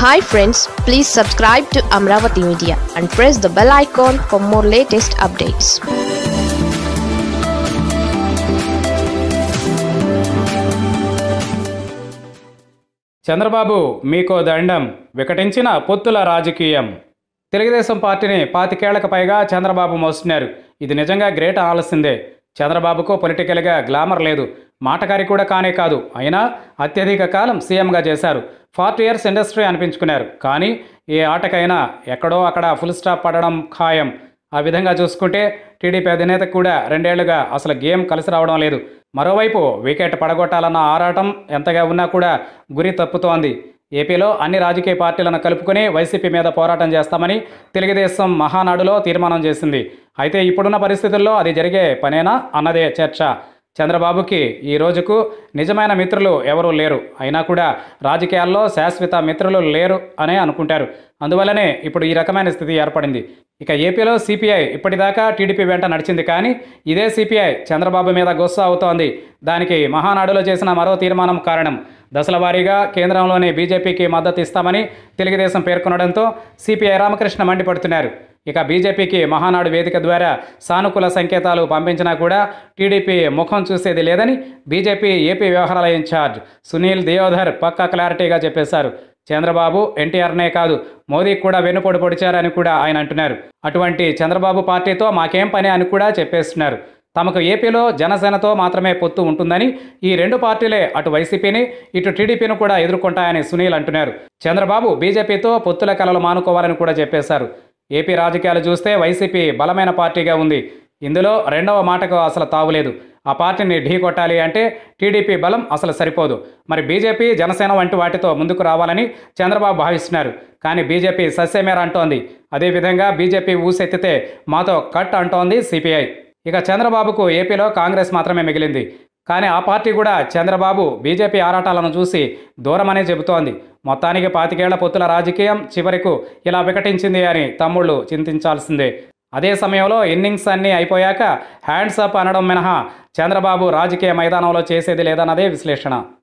hi friends please subscribe to Amaravati media and press the bell icon for more latest updates Chandrababu మీకో దండం వికటించిన పొత్తుల రాజకీయం తెలుగుదేశం పార్టీని పాతికేళ్లకు పైగా చంద్రబాబు మోస్తున్నారు ఇది నిజంగా గ్రేట్ అనాల్సిందే చంద్రబాబుకు పొలిటికల్గా గ్లామర్ లేదు మాటకారి కూడా కానే కాదు అయినా అత్యధిక కాలం సీఎంగా చేశారు ఫార్టీ ఇయర్స్ ఇండస్ట్రీ అనిపించుకున్నారు కానీ ఏ ఆటకైనా ఎక్కడో అక్కడ ఫుల్ స్టాప్ పడడం ఖాయం ఆ విధంగా చూసుకుంటే టీడీపీ అధినేత కూడా రెండేళ్లుగా అసలు గేమ్ కలిసి రావడం లేదు మరోవైపు వికెట్ పడగొట్టాలన్న ఆరాటం ఎంతగా ఉన్నా కూడా గురి తప్పుతోంది ఏపీలో అన్ని రాజకీయ పార్టీలను కలుపుకొని వైసీపీ మీద పోరాటం చేస్తామని తెలుగుదేశం మహానాడులో తీర్మానం చేసింది అయితే ఇప్పుడున్న పరిస్థితుల్లో అది జరిగే పనేనా అన్నదే చర్చ చంద్రబాబుకి ఈ రోజుకు నిజమైన మిత్రులు ఎవరూ లేరు అయినా కూడా రాజకీయాల్లో శాశ్వత మిత్రులు లేరు అనే అనుకుంటారు అందువల్లనే ఇప్పుడు ఈ రకమైన స్థితి ఏర్పడింది ఇక ఏపీలో సిపిఐ ఇప్పటిదాకా టీడీపీ వెంట నడిచింది కానీ ఇదే సిపిఐ చంద్రబాబు మీద గొస్స అవుతోంది దానికి మహానాడులో చేసిన మరో తీర్మానం కారణం దశల వారీగా కేంద్రంలోని బీజేపీకి మద్దతు ఇస్తామని తెలుగుదేశం పేర్కొనడంతో సిపిఐ రామకృష్ణ మండిపడుతున్నారు ఇక బీజేపీకి మహానాడు వేదిక ద్వారా సానుకూల సంకేతాలు పంపించినా కూడా టీడీపీ ముఖం చూసేది లేదని బీజేపీ ఏపీ వ్యవహారాల ఇన్ఛార్జ్ సునీల్ దియోధర్ పక్కా క్లారిటీగా చెప్పేశారు చంద్రబాబు ఎన్టీఆర్నే కాదు మోదీకి కూడా వెన్నుపోటు పొడిచారని కూడా ఆయన అంటున్నారు అటువంటి చంద్రబాబు పార్టీతో మాకేం పని అని కూడా చెప్పేస్తున్నారు తమకు ఏపీలో జనసేనతో మాత్రమే పొత్తు ఉంటుందని ఈ రెండు పార్టీలే అటు వైసీపీని ఇటు టీడీపీని కూడా ఎదుర్కొంటాయని సునీల్ అంటున్నారు చంద్రబాబు బీజేపీతో పొత్తుల కలలు మానుకోవాలని కూడా చెప్పేశారు ఏపీ రాజకీయాలు చూస్తే వైసీపీ బలమైన పార్టీగా ఉంది ఇందులో రెండవ మాటకు అసలు తావులేదు ఆ పార్టీని ఢీ కొట్టాలి అంటే టీడీపీ బలం అసలు సరిపోదు మరి బీజేపీ జనసేన వంటి వాటితో ముందుకు రావాలని చంద్రబాబు భావిస్తున్నారు కానీ బీజేపీ సస్యమేర అంటోంది అదేవిధంగా బీజేపీ ఊసెత్తితే మాతో కట్ అంటోంది సిపిఐ ఇక చంద్రబాబుకు ఏపీలో కాంగ్రెస్ మాత్రమే మిగిలింది కానీ ఆ పార్టీ కూడా చంద్రబాబు బీజేపీ ఆరాటాలను చూసి దూరమనే చెబుతోంది మొత్తానికి పాతికేళ్ల పొత్తుల రాజకీయం చివరకు ఇలా వికటించింది అని తమ్ముళ్ళు చింతించాల్సిందే అదే సమయంలో ఇన్నింగ్స్ అన్నీ అయిపోయాక హ్యాండ్స్ అప్ అనడం మినహా చంద్రబాబు రాజకీయ మైదానంలో చేసేది లేదన్నదే విశ్లేషణ